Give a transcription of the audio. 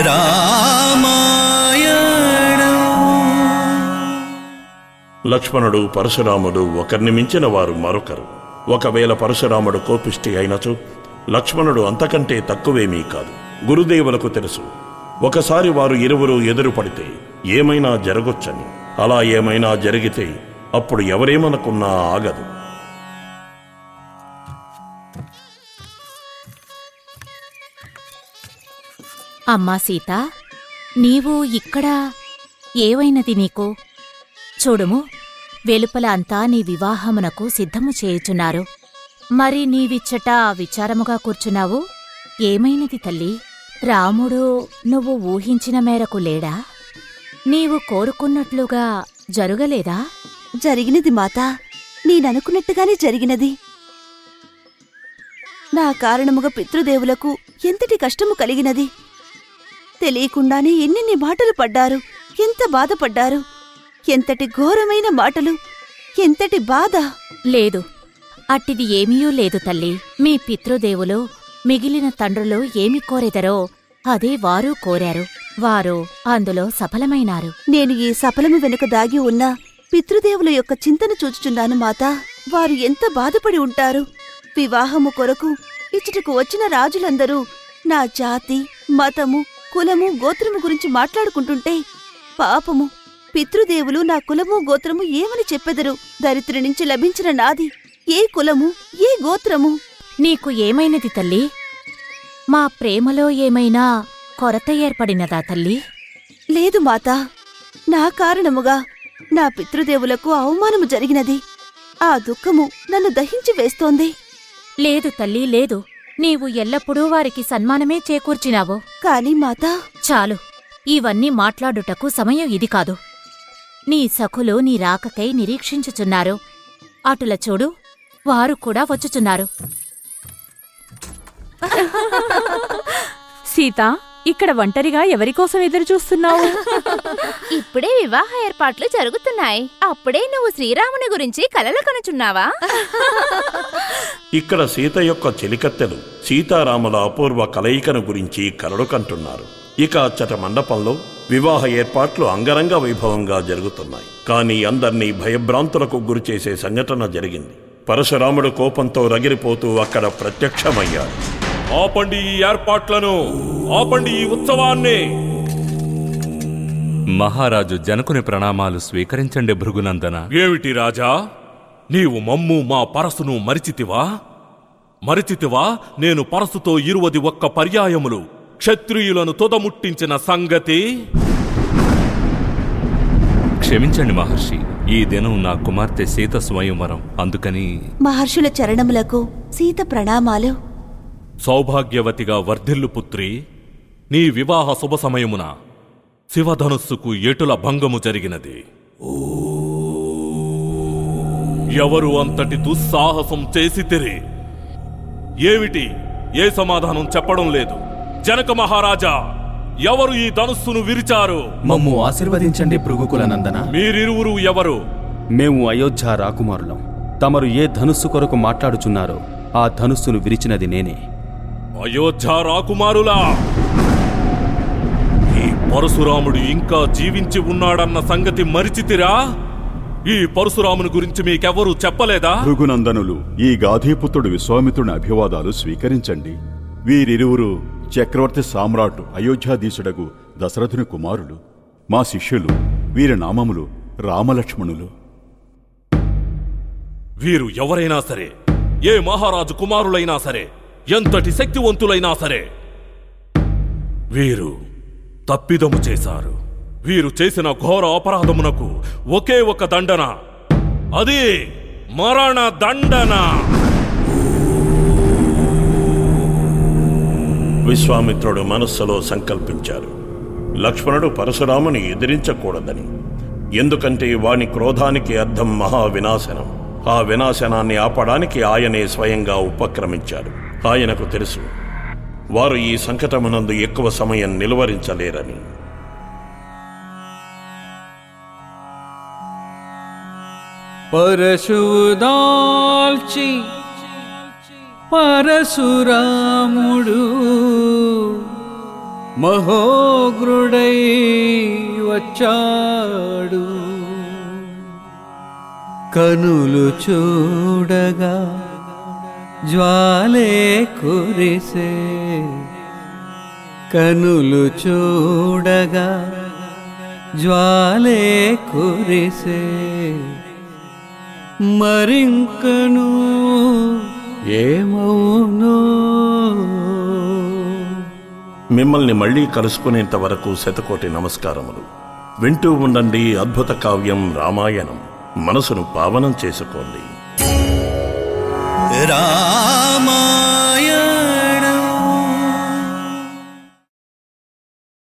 లక్ష్మణుడు పరశురాముడు ఒకరిని మించిన వారు మరొకరు ఒకవేళ పరశురాముడు కోపిష్టి అయినచో లక్ష్మణుడు అంతకంటే తక్కువేమీ కాదు గురుదేవులకు తెలుసు ఒకసారి వారు ఇరువురు ఎదురు పడితే ఏమైనా జరగొచ్చని అలా ఏమైనా జరిగితే అప్పుడు ఎవరేమనుకున్నా ఆగదు అమ్మా సీత నీవు ఇక్కడ ఏవైనది నీకు చూడుము వెలుపల అంతా నీ వివాహమునకు సిద్ధము చేయుచున్నారు మరి నీవిచ్చట విచారముగా కూర్చున్నావు ఏమైనది తల్లి రాముడు నువ్వు ఊహించిన మేరకు లేడా నీవు కోరుకున్నట్లుగా జరుగలేదా జరిగినది మాత నేననుకున్నట్టుగానే జరిగినది నా కారణముగా పితృదేవులకు ఎంతటి కష్టము కలిగినది తెలియకుండానే ఎన్నెన్ని మాటలు పడ్డారు ఎంత బాధపడ్డారు ఎంతటి ఘోరమైన మాటలు ఎంతటి బాధ లేదు అట్టిది ఏమీయూ లేదు తల్లి మీ పితృదేవులు మిగిలిన తండ్రులు ఏమి కోరెదరో అదే వారూ కోరారు వారు అందులో సఫలమైనారు నేను ఈ సఫలము వెనుక దాగి ఉన్న పితృదేవుల యొక్క చింతన చూచుచున్నాను మాతా వారు ఎంత బాధపడి ఉంటారు వివాహము కొరకు ఇచ్చటకు వచ్చిన రాజులందరూ నా జాతి మతము కులము గోత్రము గురించి మాట్లాడుకుంటుంటే పాపము పితృదేవులు నా కులము గోత్రము ఏమని చెప్పెదరు దరిద్ర నుంచి లభించిన నాది ఏ కులము ఏ గోత్రము నీకు ఏమైనది తల్లి మా ప్రేమలో ఏమైనా కొరత ఏర్పడినదా తల్లి లేదు మాతా నా కారణముగా నా పితృదేవులకు అవమానము జరిగినది ఆ దుఃఖము నన్ను దహించి వేస్తోంది లేదు తల్లి లేదు నీవు ఎల్లప్పుడూ వారికి సన్మానమే చేకూర్చినావు కాని మాతా చాలు ఇవన్నీ మాట్లాడుటకు సమయం ఇది కాదు నీ సఖులు నీ రాకకై నిరీక్షించుచున్నారు అటుల చూడు వారు కూడా వచ్చుచున్నారు సీత ఇక్కడ ఒంటరిగా ఎవరికోసం ఎదురుచూస్తున్నావు ఇప్పుడే వివాహ ఏర్పాట్లు జరుగుతున్నాయి అప్పుడే నువ్వు శ్రీరాముని గురించి కలలు కనుచున్నావా ఇక్కడ సీత యొక్క చెలికత్తెలు సీతారాముల అపూర్వ కలయికను గురించి కలడు కంటున్నారు ఇక అచ్చట మండపంలో వివాహ ఏర్పాట్లు అంగరంగ వైభవంగా జరుగుతున్నాయి కానీ అందర్నీ భయభ్రాంతులకు గురిచేసే సంఘటన జరిగింది పరశురాముడు కోపంతో రగిలిపోతూ అక్కడ ప్రత్యక్షమయ్యాడు ఆపండి ఈ ఏర్పాట్లను ఆపండి ఈ ఉత్సవాన్ని మహారాజు జనకుని ప్రణామాలు స్వీకరించండి భృగునందన ఏమిటి రాజా నీవు మమ్ము మా పరసును మరిచితివా మరిచితివా నేను పరసుతో ఇరువది ఒక్క పర్యాయములు క్షత్రియులను తొదముట్టించిన సంగతి క్షమించండి మహర్షి ఈ దినం నా కుమార్తె సీత స్వయంవరం అందుకని మహర్షుల చరణములకు సీత ప్రణామాలు సౌభాగ్యవతిగా వర్ధిల్లు పుత్రి నీ వివాహ శుభ సమయమున శివధనుస్సుకు ఎటుల భంగము జరిగినది ఎవరు అంతటి దుస్సాహసం చేసితిరి ఏమిటి ఏ సమాధానం చెప్పడం లేదు జనక మహారాజా ఎవరు ఈ ధనుస్సును విరిచారు మమ్ము ఆశీర్వదించండి భృగుకుల నందన మీరిరువురు ఎవరు మేము అయోధ్య రాకుమారులం తమరు ఏ ధనుస్సు కొరకు మాట్లాడుచున్నారో ఆ ధనుస్సును విరిచినది నేనే అయోధ్య రాకుమారులా ఈ పరశురాముడు ఇంకా జీవించి ఉన్నాడన్న సంగతి మరిచితిరా ఈ పరశురాముని గురించి మీకెవరూ చెప్పలేదా భృగునందనులు ఈ గాధీపుత్రుడు విశ్వామిత్రుని అభివాదాలు స్వీకరించండి వీరిరువురు చక్రవర్తి సామ్రాట్ అయోధ్యాధీశుడగు దశరథుని కుమారులు మా శిష్యులు వీరి నామములు రామలక్ష్మణులు వీరు ఎవరైనా సరే ఏ మహారాజు కుమారులైనా సరే ఎంతటి శక్తివంతులైనా సరే వీరు తప్పిదము చేశారు వీరు చేసిన ఘోర అపరాధమునకు ఒకే ఒక దండన అది మరణ దండన విశ్వామిత్రుడు మనస్సులో సంకల్పించారు లక్ష్మణుడు పరశురాముని ఎదిరించకూడదని ఎందుకంటే వాని క్రోధానికి అర్థం మహా వినాశనం ఆ వినాశనాన్ని ఆపడానికి ఆయనే స్వయంగా ఉపక్రమించారు ఆయనకు తెలుసు వారు ఈ సంకటమునందు ఎక్కువ సమయం నిలువరించలేరని పరశుదాల్చి పరశురాముడు మహోగ్రుడై వచ్చాడు కనులు చూడగా జ్వాలే కురిసే కనులు చూడగా జ్వాలే కురిసే మరింకను ఏమవునో మిమ్మల్ని మళ్ళీ కలుసుకునేంత వరకు శతకోటి నమస్కారములు వింటూ ఉండండి అద్భుత కావ్యం రామాయణం మనసును పావనం చేసుకోండి రామా